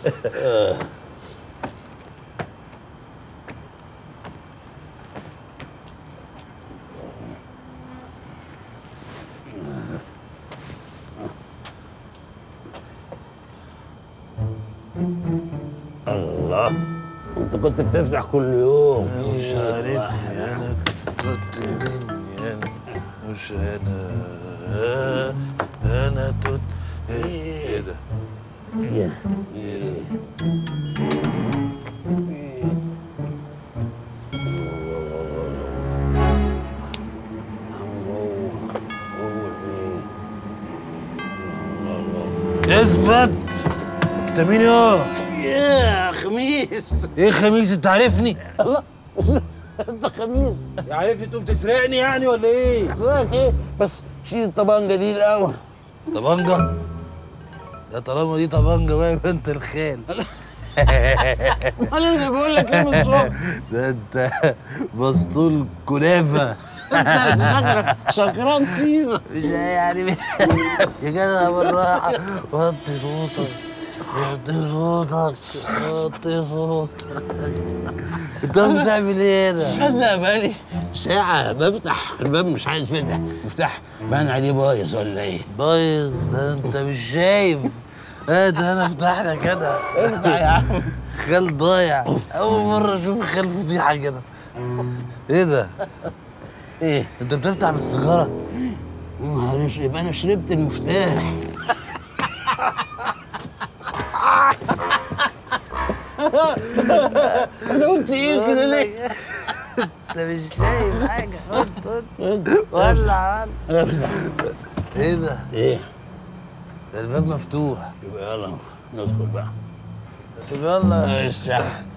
الله انت كنت بتفتح كل يوم مش عارفني انا كنت مني انا مش انا انا توت ايه ده إيه؟ ايه ده اثبت انت مين يا يا خميس ايه خميس انت عارفني الله انت خميس عارف تقوم تسرقني يعني ولا ايه اسمك ايه بس شيل الطبنجه دي الاول طبنجة يا طالما دي طبنجة بقى يبقى انت الخال انا اللي بقول لك ايه من الصبح ده انت مسطول كنافة انت شكلك سكران طينه مش يعني يا جدع بالراحة وطي صوتك وطي صوتك وطي صوتك انت بتعمل ايه هنا؟ صدق بقالي ساعة بفتح الباب مش عايز يتفتح مفتاح بان عليه بايظ ولا ايه؟ بايظ ده انت مش شايف اه ده انا افتح لك كده افتح يا عم خال ضايع اول مرة اشوف خال فضيحة كده ايه ده؟ ايه؟ انت بتفتح بالسيجارة؟ معلش يبقى انا شربت المفتاح انا قلت ايه كده ليه؟ انت مش شايف حاجة ولع ولع افتح ايه ده؟ ايه؟ ده الباب مفتوح يبقى يلا ندخل بقى طب يلا الساعة